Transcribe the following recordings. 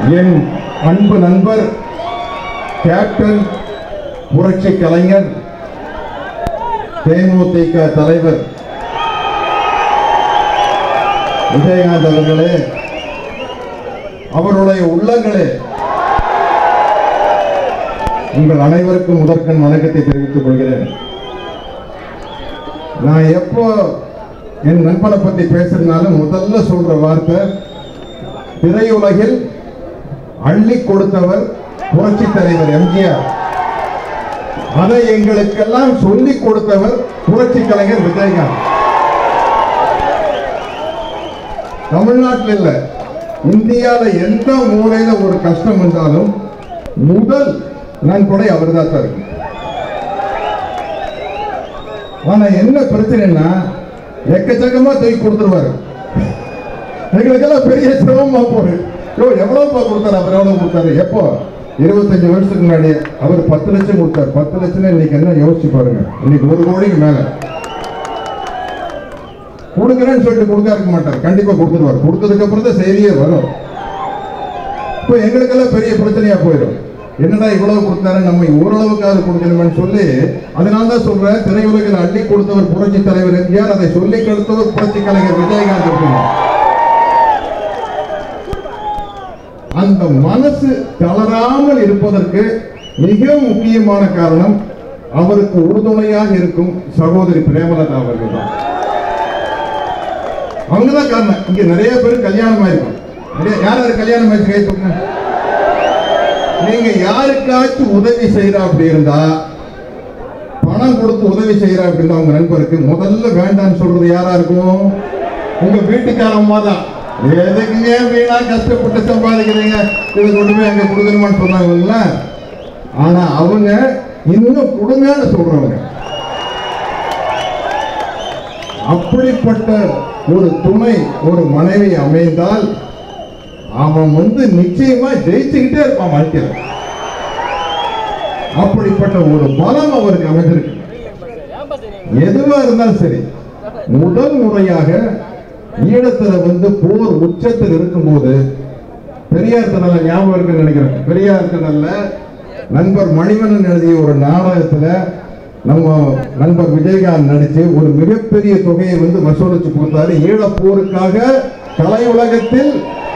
என் அன்பு நண்பர் கேப்டன் புரட்சி கலைஞர் தேமுதிக தலைவர் விஜயகாந்த் அவர்களே அவருடைய உள்ளங்களே உங்கள் அனைவருக்கும் முதற்கண் வணக்கத்தை தெரிவித்துக் கொள்கிறேன் நான் எப்போ என் நண்பனை பத்தி பேசுறதுனாலும் முதல்ல சொல்ற வார்த்தை திரையுலகில் அள்ளி கொடுத்தவர் புரட்சி தலைவர் எம்ஜிஆர் அதை எங்களுக்கெல்லாம் சொல்லிக் கொடுத்தவர் புரட்சி கலைஞர் விஜயகாந்த் தமிழ்நாட்டில் இல்ல இந்தியால எந்த மூலையில ஒரு கஷ்டம் வந்தாலும் முதல் நன்கொடை அவர் தான் இருக்கு ஆனா என்ன பிரச்சனைன்னா எக்கச்சக்கமா தூக்கி கொடுத்துருவாரு எங்களுக்கெல்லாம் பெரிய சிரமமா போகுது யோ எவ்வளவுப்பா கொடுத்தாரு அவர் எவ்வளவு கொடுத்தாரு எப்போ இருபத்தஞ்சு வருஷத்துக்கு முன்னாடி அவர் பத்து லட்சம் கொடுத்தாரு பத்து லட்சம் இன்னைக்கு என்ன யோசிச்சு பாருங்க இன்னைக்கு ஒரு கோடிக்கு மேல கொடுக்குறேன்னு சொல்லிட்டு கொடுக்க இருக்க மாட்டார் கண்டிப்பா கொடுத்துருவார் கொடுத்ததுக்கு அப்புறம் தான் செய்தியே வரும் இப்போ எங்களுக்கெல்லாம் பெரிய பிரச்சனையா போயிடும் என்னடா இவ்வளவு கொடுத்தாரு நம்ம ஓரளவுக்காவது கொடுக்கணும்னு சொல்லி அதனால தான் சொல்றேன் திரையுலகில் அள்ளி கொடுத்தவர் புரட்சி தலைவர் எம்ஜிஆர் அதை சொல்லி கொடுத்தவர் புரட்சி கலைஞர் விஜயகாந்த் இருக்கணும் அந்த மனசு தளராமல் இருப்பதற்கு மிக முக்கியமான காரணம் அவருக்கு உறுதுணையாக இருக்கும் சகோதரி பிரேமலதா அவர்கள் தான் அவங்க தான் காரணம் இங்க நிறைய பேர் கல்யாணம் ஆயிருக்கும் நிறைய யார் யார் கல்யாணம் ஆயிடுச்சு கை தூக்குங்க நீங்க யாருக்காச்சும் உதவி செய்யறா அப்படி இருந்தா பணம் கொடுத்து உதவி செய்யறா அப்படின்னா உங்க நண்பருக்கு முதல்ல வேண்டாம்னு சொல்றது யாரா இருக்கும் உங்க வீட்டுக்காரம்மா தான் எதுக்குங்க வீணா கஷ்டப்பட்டு சம்பாதிக்கிறீங்க இதை கொண்டு போய் அங்க கொடுக்கணுமான்னு சொன்னாங்கல்ல ஆனா அவங்க இன்னும் கொடுங்கன்னு சொல்றவங்க அப்படிப்பட்ட ஒரு துணை ஒரு மனைவி அமைந்தால் அவன் வந்து நிச்சயமா ஜெயிச்சுக்கிட்டே இருப்பான் வாழ்க்கையில அப்படிப்பட்ட ஒரு பலம் அவருக்கு அமைந்திருக்கு எதுவா இருந்தாலும் சரி முதல் முறையாக ஈழத்துல வந்து போர் உச்சத்தில் இருக்கும்போது பெரியார் திடல ஞாபகம் இருக்குன்னு நினைக்கிறேன் பெரியார் திடல்ல நண்பர் மணிவண்ணன் எழுதிய ஒரு நாடகத்துல நம்ம நண்பர் விஜயகாந்த் நடிச்சு ஒரு மிகப்பெரிய தொகையை வந்து வசூலிச்சு கொடுத்தாரு ஈழப்போருக்காக கலை உலகத்தில்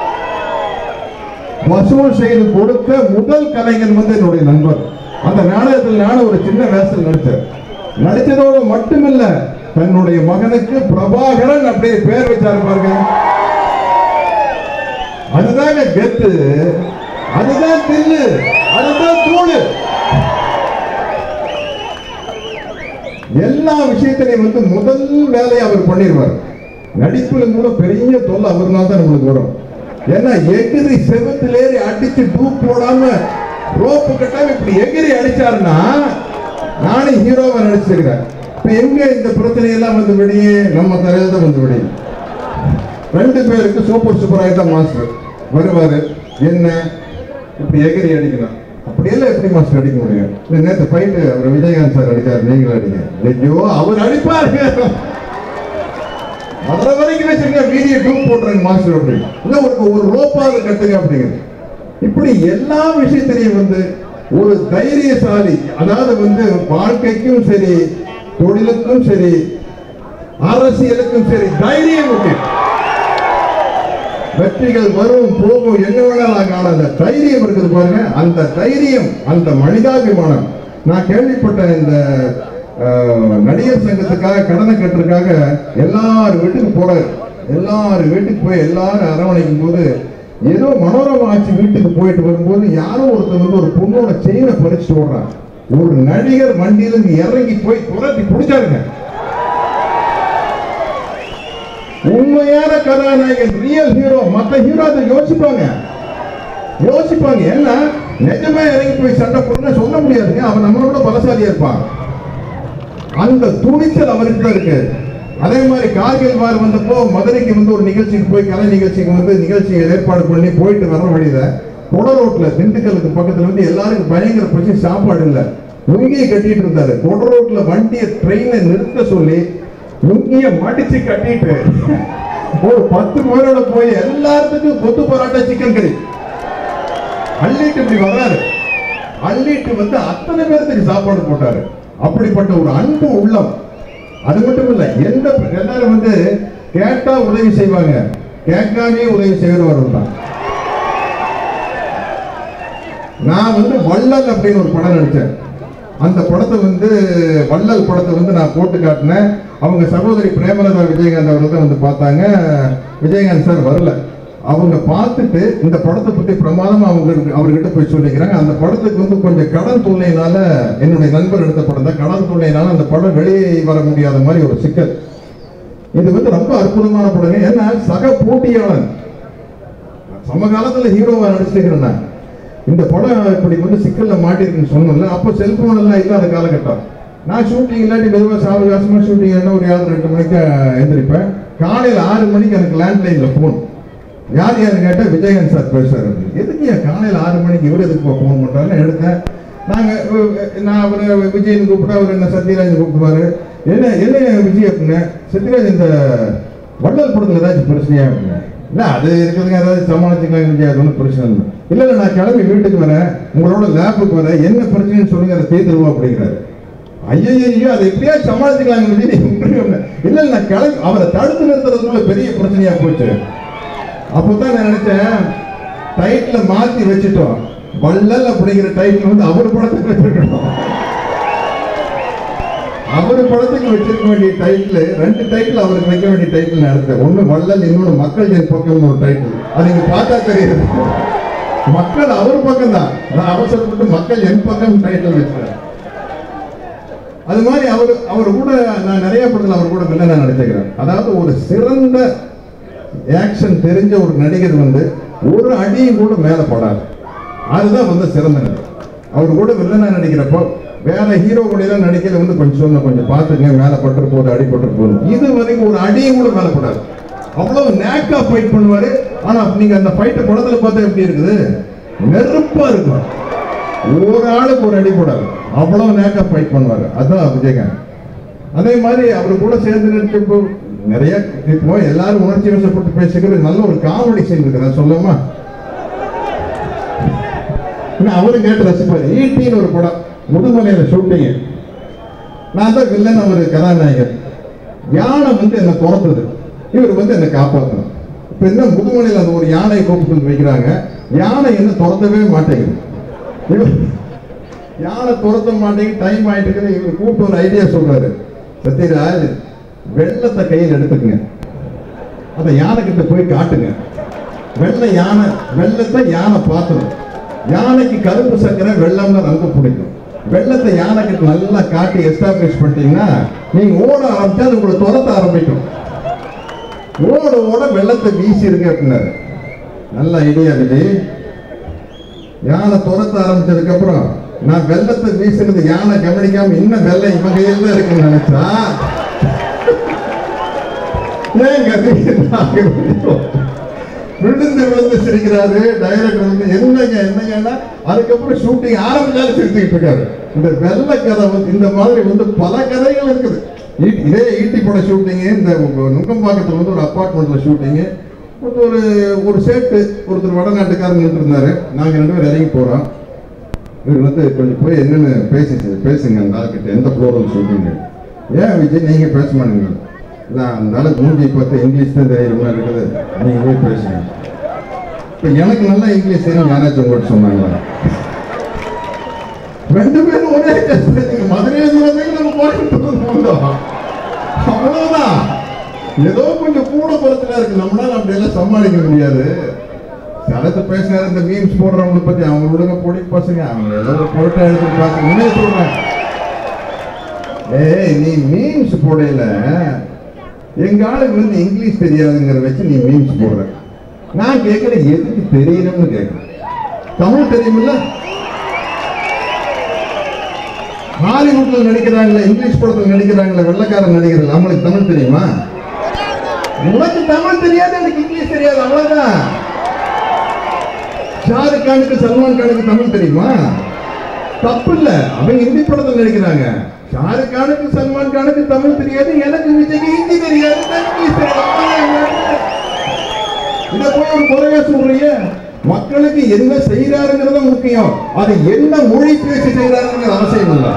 வசூல் செய்து கொடுத்த முதல் கலைஞர் வந்து என்னுடைய நண்பர் அந்த நாடகத்தில் நானும் ஒரு சின்ன வேஷத்தில் நடித்தேன் நடிச்சதோடு மட்டுமில்ல தன்னுடைய மகனுக்கு பிரபாகரன் அப்படியே பேர் வச்சாரு பாருங்க அதுதாங்க கெத்து அதுதான் தில்லு அதுதான் தூளு எல்லா விஷயத்திலையும் வந்து முதல் வேலையை அவர் பண்ணிடுவார் நடிப்புல கூட பெரிய தொல்லை அவர்னால தான் நம்மளுக்கு வரும் ஏன்னா எகிரி செவத்துல ஏறி அடிச்சு டூப் போடாம ரோப்பு கட்டாம இப்படி எகிரி அடிச்சாருன்னா நானும் ஹீரோவா நடிச்சிருக்கிறேன் இப்ப எங்க இந்த பிரச்சனை எல்லாம் வந்து விடியே நம்ம தலையில தான் வந்து விடியும் ரெண்டு பேருக்கு சூப்பர் சூப்பர் ஆயிட்டா மாஸ்டர் வருவாரு என்ன இப்படி எகிரி அடிக்கலாம் அப்படியெல்லாம் எப்படி மாஸ்டர் அடிக்க முடியும் இல்ல நேத்து ஃபைட்டு அவர் விஜயகாந்த் சார் அடிச்சார் நீங்களும் அடிங்க ஐயோ அவர் அடிப்பாருங்க வர்ற வரைக்கும் வச்சிருக்க வீடியோ டூப் போட்டுருங்க மாஸ்டர் அப்படின்னு இல்ல ஒரு ஒரு ரோப்பாவது கட்டுங்க அப்படிங்கிறது இப்படி எல்லா விஷயத்திலையும் வந்து ஒரு தைரியசாலி அதாவது வந்து வாழ்க்கைக்கும் சரி தொழிலுக்கும் சரி அரசியலுக்கும் சரி தைரியம் முக்கியம் வெற்றிகள் வரும் போகும் என்ன வேணாலும் காண அந்த தைரியம் இருக்குது பாருங்க அந்த தைரியம் அந்த மனிதாபிமானம் நான் கேள்விப்பட்ட இந்த அஹ், நடிகர் சங்கத்துக்காக கடனை கட்டுறதுக்காக எல்லார் வீட்டுக்கு போறாரு எல்லார் வீட்டுக்கு போய் எல்லாரும் அரவணைக்கும் போது ஏதோ மனோரமா ஆட்சி வீட்டுக்கு போயிட்டு வரும்போது யாரோ ஒருத்தர் வந்து ஒரு பொண்ணோட செயினை பறிச்சுட்டு ஓடுறான் ஒரு நடிகர் வண்டியில இருந்து இறங்கி போய் துரத்தி பிடிச்சாருங்க உண்மையான கதாநாயகன் ரியல் ஹீரோ மத்த ஹீரோ அதை யோசிப்பாங்க யோசிப்பாங்க ஏன்னா நிஜமா இறங்கி போய் சண்டை போடுங்க சொல்ல முடியாதுங்க அவன் நம்மளோட பலசாலியா இருப்பான் அந்த துணிச்சல் அவருக்கு தான் இருக்கு அதே மாதிரி கார்கில் வார் வந்தப்போ மதுரைக்கு வந்து ஒரு நிகழ்ச்சிக்கு போய் கலை நிகழ்ச்சிக்கு வந்து நிகழ்ச்சியை ஏற்பாடு பண்ணி போயிட்டு வர வழியில கொட ரோட்ல திண்டுக்கலுக்கு பக்கத்துல வந்து எல்லாருக்கும் பயங்கர பிரச்சனை சாப்பாடு இல்ல லுங்கியை கட்டிட்டு இருந்தாரு கொட ரோட்ல வண்டியை ட்ரெயினை நிறுத்த சொல்லி லுங்கிய மடிச்சு கட்டிட்டு ஒரு பத்து பேரோட போய் எல்லாத்துக்கும் கொத்து பரோட்டா சிக்கன் கறி அள்ளிட்டு இப்படி வர்றாரு அள்ளிட்டு வந்து அத்தனை பேர்த்துக்கு சாப்பாடு போட்டாரு அப்படிப்பட்ட ஒரு அன்பு உள்ளம் அது மட்டும் இல்ல எந்த எல்லாரும் வந்து கேட்டா உதவி செய்வாங்க கேட்காமே உதவி செய்கிறவர் தான் நான் வந்து வள்ளல் அப்படின்னு ஒரு படம் நடிச்சேன் அந்த படத்தை வந்து வள்ளல் படத்தை வந்து நான் போட்டு காட்டினேன் அவங்க சகோதரி பிரேமலதா விஜயகாந்த் அவர்கள் தான் வந்து பார்த்தாங்க விஜயகாந்த் சார் வரல அவங்க பார்த்துட்டு இந்த படத்தை பத்தி பிரமாதமா அவங்க அவர்கிட்ட போய் சொல்லிக்கிறாங்க அந்த படத்துக்கு வந்து கொஞ்சம் கடன் தொல்லையினால என்னுடைய நண்பர் எடுத்த படம் தான் கடன் தொல்லையினால அந்த படம் வெளியே வர முடியாத மாதிரி ஒரு சிக்கல் இது வந்து ரொம்ப அற்புதமான படங்க ஏன்னா சக போட்டியாளன் சமகாலத்துல ஹீரோவா நடிச்சிருக்கிறேன் நான். இந்த படம் இப்படி வந்து சிக்கல்ல மாட்டிருக்குன்னு சொன்னோம்ல அப்போ செல்போன் எல்லாம் இல்லாத காலகட்டம் நான் ஷூட்டிங் இல்லாட்டி மெதுவாக சாவகாசமா ஷூட்டிங் என்ன ஒரு ஏழு ரெண்டு மணிக்கு எந்திரிப்பேன் காலையில் ஆறு மணிக்கு எனக்கு லேண்ட்லைன்ல ஃபோன் யார் யாருன்னு கேட்டால் விஜயகாந்த் சார் பேசுறாரு எதுக்கு ஏன் காலையில் ஆறு மணிக்கு இவர் எதுக்கு ஃபோன் பண்றாருன்னு எடுத்தேன் நாங்க அஹ், நான் அவர் விஜயன் கூப்பிட்டா அவர் என்ன சத்யராஜன் கூப்பிடுவாரு என்ன என்ன விஜய் அப்படின்னா சத்யராஜ் இந்த வள்ளல் படத்துல ஏதாச்சும் பிரச்சனையா அப்படின்னா இல்ல அது இருக்குதுங்க ஏதாவது சமாளிச்சுக்கலாம் விஜய் அது ஒன்றும் பிரச்சனை இல்லை இல்ல இல்ல நான் கிளம்பி வீட்டுக்கு வரேன் உங்களோட லேபுக்கு வரேன் என்ன பிரச்சனைன்னு சொல்லுங்க அதை தீர்த்துருவோம் அப்படிங்கிறாரு ஐயோ அதை எப்படியா சமாளிச்சுக்கலாங்க விஜய் நீங்க விட்டுருங்க. இல்ல இல்ல நான் கிளம்பி அவரை தடுத்து நிறுத்துறதுக்குள்ள பெரிய பிரச்சனையா போச்சு அப்பதான் நான் நினைச்சேன் டைட்டில மாத்தி வச்சுட்டோம் வள்ளல் அப்படிங்கிற டைட்டில் வந்து அவர் படத்துக்கு வச்சிருக்கணும் அவர் படத்துக்கு வச்சிருக்க வேண்டிய டைட்டில் ரெண்டு டைட்டில் அவருக்கு வைக்க வேண்டிய டைட்டில் நடத்த ஒண்ணு வள்ளல் இன்னொன்னு மக்கள் என் பக்கம் ஒரு டைட்டில் அது இங்க பார்த்தா தெரியுது மக்கள் அவர் பக்கம் தான் நான் அவசரப்பட்டு மக்கள் என் பக்கம் டைட்டில் வச்சிருக்கேன் அது மாதிரி அவர் அவர் கூட நான் நிறைய படத்தில் அவர் கூட வில்லனா நடிச்சிருக்கிறேன் அதாவது ஒரு சிறந்த ஆக்ஷன் தெரிஞ்ச ஒரு நடிகர் வந்து ஒரு அடியும் கூட மேல படாது அதுதான் வந்து சிறந்த நடிகர் அவர் கூட வில்லனா நடிக்கிறப்போ வேற ஹீரோ கூட எல்லாம் நடிக்கல வந்து கொஞ்சம் சொன்ன கொஞ்சம் பார்த்துங்க மேல பட்டு போகுது அடி பட்டு போகுது இது வரைக்கும் ஒரு அடியும் கூட மேல படாது அவ்வளவு நேக்கா ஃபைட் பண்ணுவாரு ஆனா நீங்க அந்த ஃபைட்டை படத்துல பார்த்தா எப்படி இருக்குது நெருப்பா இருக்கும் ஒரு ஆளுக்கு ஒரு அடி போடாது அவ்வளவு நேக்கா ஃபைட் பண்ணுவாரு அதான் விஜயகாந்த் அதே மாதிரி அவர் கூட சேர்ந்து நடிச்சப்போ நிறைய இப்போ எல்லாரும் உணர்ச்சி வசப்பட்டு பேசுகிறது நல்ல ஒரு காமெடி சீன் இருக்கு நான் சொல்லமா அவரும் கேட்டு ரசிப்பாரு ஈட்டின்னு ஒரு படம் முதுமலையில ஷூட்டிங் நான் தான் வில்லன் அவர் கதாநாயகர் யானை வந்து என்னை துரத்துது இவர் வந்து என்னை காப்பாற்றணும் இப்போ என்ன முதுமலையில் அந்த ஒரு யானையை கூப்பிட்டு வந்து வைக்கிறாங்க யானை என்ன துரத்தவே மாட்டேங்குது இவர் யானை துரத்த மாட்டேங்குது டைம் ஆயிட்டு இருக்குது இவர் கூப்பிட்டு ஒரு ஐடியா சொல்றாரு சத்யராஜ் வெள்ளத்தை கையில் எடுத்துக்கங்க அதை யானை கிட்ட போய் காட்டுங்க வெள்ளை யானை வெள்ளத்தை யானை பார்த்தணும் யானைக்கு கருப்பு சக்கரை வெள்ளம்னா ரொம்ப பிடிக்கும் வெள்ளத்தை யானை கிட்ட நல்லா காட்டி எஸ்டாப்ளிஷ் பண்ணிட்டீங்கன்னா நீங்க ஓட ஆரம்பிச்சா அது உங்களை துரத்த ஆரம்பிக்கும் ஓட ஓட வெள்ளத்தை வீசிருங்க அப்படின்னாரு நல்ல ஐடியா விஜய் யானை துரத்த ஆரம்பிச்சதுக்கு அப்புறம் நான் வெள்ளத்தை வீசினது யானை கவனிக்காம இன்னும் வெள்ளம் இவன் கையில் தான் இருக்குன்னு நினைச்சா ஏன் கதை விழுந்து விழுந்து சிரிக்கிறாரு டைரக்டர் வந்து என்னங்க என்னங்கன்னா அதுக்கப்புறம் ஷூட்டிங் ஆரம்பிச்சாலும் சிரிச்சுக்கிட்டு இருக்காரு இந்த வெள்ள கதை வந்து இந்த மாதிரி வந்து பல கதைகள் இருக்குது ஈ- இதே ஈட்டி பட ஷூட்டிங்கு இந்த நுங்கம்பாக்கத்தில் வந்து ஒரு அப்பார்ட்மெண்ட்ல ஷூட்டிங்கு ஒரு ஒரு சேட்டு ஒருத்தர் வடநாட்டுக்காரர் நின்று இருந்தாரு நாங்கள் ரெண்டு பேரும் இறங்கி போகிறோம் இவர் வந்து கொஞ்சம் போய் என்னன்னு பேசி பேசுங்க அந்த ஆள்கிட்ட எந்த ஃப்ளோரில் ஷூட்டிங் ஏன் விஜய் நீங்க பேச மாட்டீங்க நான் அந்த ஆளு மூஞ்சி பார்த்து இங்கிலீஷ் தான் தெரியுற மாதிரி இருக்குது நீங்க போய் பேசுங்க இப்போ எனக்கு நல்லா இங்கிலீஷ் தெரியும் யாராச்சும் உங்கள்கிட்ட சொன்னாங்களா ரெண்டு பேரும் ஒரே பேசுறீங்க மதுரையில வந்து நம்ம கோயம்புத்தூர் வந்தோம் அவ்வளவுதான் ஏதோ கொஞ்சம் கூட குறைச்சலா இருக்கு நம்மளால அப்படி எல்லாம் சமாளிக்க முடியாது சரத்து பேசினாரு இந்த மீம்ஸ் போடுறவங்களை பத்தி அவங்க விடுங்க பொடி பசங்க அவங்க ஏதோ ஒரு பொருட்டை எடுத்து பார்த்து உண்மையை சொல்றேன் ஏய் நீ மீம்ஸ் போடையில எங்க ஆளுக்கு வந்து இங்கிலீஷ் தெரியாதுங்கிற வச்சு நீ மீம்ஸ் போடுற நான் கேட்கிறேன் எதுக்கு தெரியணும்னு கேட்கிறேன் தமிழ் தெரியுமில்ல ஹாலிவுட்ல நடிக்கிறாங்களே இங்கிலீஷ் படத்துல நடிக்கிறாங்களே வெள்ளக்கார நடிகர்கள் அவங்களுக்கு தமிழ் தெரியுமா உனக்கு தமிழ் தெரியாது எனக்கு இங்கிலீஷ் தெரியாது அவ்வளவுதான் ஷாருக் கானுக்கு சல்மான் கானுக்கு தமிழ் தெரியுமா தப்பு இல்ல அவங்க ஹிந்தி படத்துல நடிக்கிறாங்க ஷாருக் கானுக்கு சல்மான் கானுக்கு தமிழ் தெரியாது எனக்கு விஜய்க்கு ஹிந்தி தெரியாது எனக்கு இங்கிலீஷ் தெரியாது அவ்வளவுதான். இத போய் ஒரு குறையா சொல்றீங்க மக்களுக்கு என்ன செய்யறாருங்கிறது முக்கியம் அது என்ன மொழி பேசி செய்யறாருங்கிறது அவசியம் இல்லை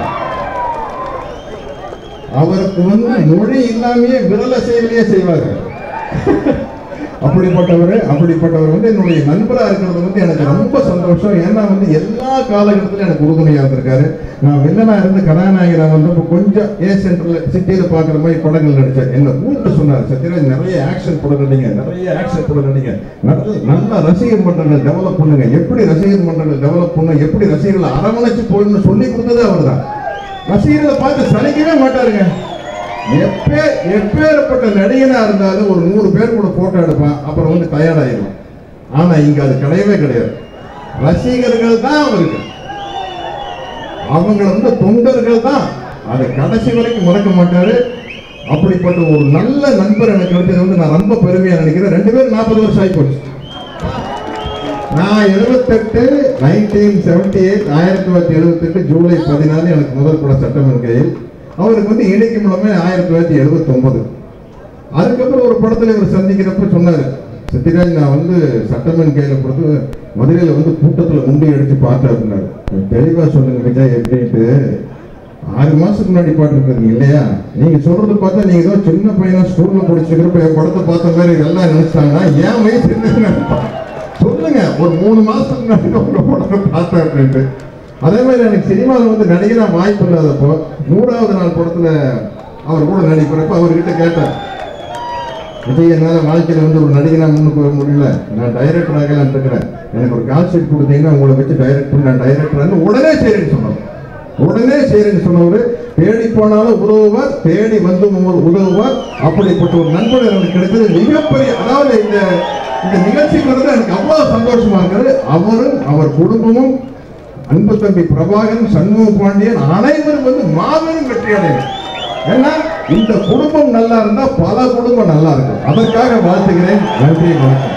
அவருக்கு வந்து மொழி இல்லாமயே விரல செயலையே செய்வாரு அப்படிப்பட்டவர் அப்படிப்பட்டவர் வந்து என்னுடைய நண்பரா இருக்கிறது வந்து எனக்கு ரொம்ப சந்தோஷம் ஏன்னா வந்து எல்லா காலகட்டத்திலும் எனக்கு உறுதுணையா இருந்திருக்காரு நான் வில்லனா இருந்து கதாநாயகனா வந்தப்போ கொஞ்சம் ஏ சென்டர்ல சிட்டியில பாக்குற மாதிரி படங்கள் நடிச்சேன் என்ன கூப்பிட்டு சொன்னார் சத்யராஜ் நிறைய ஆக்ஷன் படம் நடிங்க நிறைய ஆக்ஷன் படம் நடிங்க நல்ல நல்ல ரசிகர் மன்றங்கள் டெவலப் பண்ணுங்க எப்படி ரசிகர் மன்றங்கள் டெவலப் பண்ணுங்க எப்படி ரசிகர்களை அரவணைச்சு போயிடணும் சொல்லி கொடுத்தது அவர் தான் ரசிகர்களை பார்த்து சலிக்கவே மாட்டாருங்க எப்பே எப்பேற்பட்ட நடிகனா இருந்தாலும் ஒரு நூறு பேர் கூட போட்டோ எடுப்பான் அப்புறம் வந்து தயாராகிடும் ஆனா இங்க அது கிடையவே கிடையாது ரசிகர்கள் தான் அவருக்கு அவங்க வந்து தொண்டர்கள் தான் அதை கடைசி வரைக்கும் மறக்க மாட்டாரு அப்படிப்பட்ட ஒரு நல்ல நண்பர் எனக்கு கிடைச்சது வந்து நான் ரொம்ப பெருமையா நினைக்கிறேன் ரெண்டு பேரும் நாற்பது வருஷம் ஆகி போச்சு நான் எழுபத்தெட்டு நைன்டீன் செவன்டி எயிட் ஆயிரத்தி தொள்ளாயிரத்தி எழுபத்தெட்டு ஜூலை பதினாலு எனக்கு முதல் கூட சட்டமன்ற கையில் அவருக்கு வந்து இணைக்கு மூலமே ஆயிரத்தி தொள்ளாயிரத்தி எழுபத்தி ஒன்பது அதுக்கப்புறம் ஒரு படத்துல இவர் சந்திக்கிறப்ப சொன்னாரு சத்யராஜ் நான் வந்து சட்டமன் கையில கொடுத்து மதுரையில வந்து கூட்டத்துல முண்டி அடிச்சு பார்த்தேன் அப்படின்னாரு தெளிவா சொல்லுங்க விஜய் எப்படின்ட்டு ஆறு மாசத்துக்கு முன்னாடி பாட்டுருக்கீங்க இல்லையா நீங்க சொல்றது பார்த்தா நீங்க ஏதோ சின்ன பையனா ஸ்கூல்ல படிச்சிருக்கிறப்ப என் படத்தை பார்த்த மாதிரி எல்லாம் நினைச்சிட்டாங்கன்னா ஏன் வயசு என்னன்னு சொல்லுங்க ஒரு மூணு மாசத்துக்கு முன்னாடி உங்க படத்தை பார்த்தேன் அப்படின்ட்டு அதே மாதிரி எனக்கு சினிமாவில் வந்து நடிகனா வாய்ப்பு இல்லாதப்போ நூறாவது நாள் படத்துல அவர் கூட நடிக்கிறப்ப அவர்கிட்ட கேட்டேன் விஜய் என்னால் வாழ்க்கையில் வந்து ஒரு நடிகனா முன்னுக்கு வர முடியல நான் டைரக்டர் ஆகலான்னு இருக்கிறேன் எனக்கு ஒரு கால் ஷீட் கொடுத்தீங்கன்னா உங்களை வச்சு டைரக்ட் பண்ணி நான் டைரக்டர் உடனே சரின்னு சொன்னார் உடனே சரின்னு சொன்னவர் தேடி போனாலும் உதவுவார் தேடி வந்து உதவுவார் அப்படிப்பட்ட ஒரு நண்பர் எனக்கு கிடைத்தது மிகப்பெரிய அதாவது இந்த இந்த நிகழ்ச்சிக்கு வந்து எனக்கு அவ்வளவு சந்தோஷமா இருக்கிறது அவரும் அவர் குடும்பமும் அன்பு தம்பி பிரபாகரன் சண்முக பாண்டியன் அனைவரும் வந்து மாபெரும் வெற்றி அடைவர் ஏன்னா இந்த குடும்பம் நல்லா இருந்தா பல குடும்பம் நல்லா இருக்கும் அதற்காக வாழ்த்துகிறேன் நன்றி வணக்கம்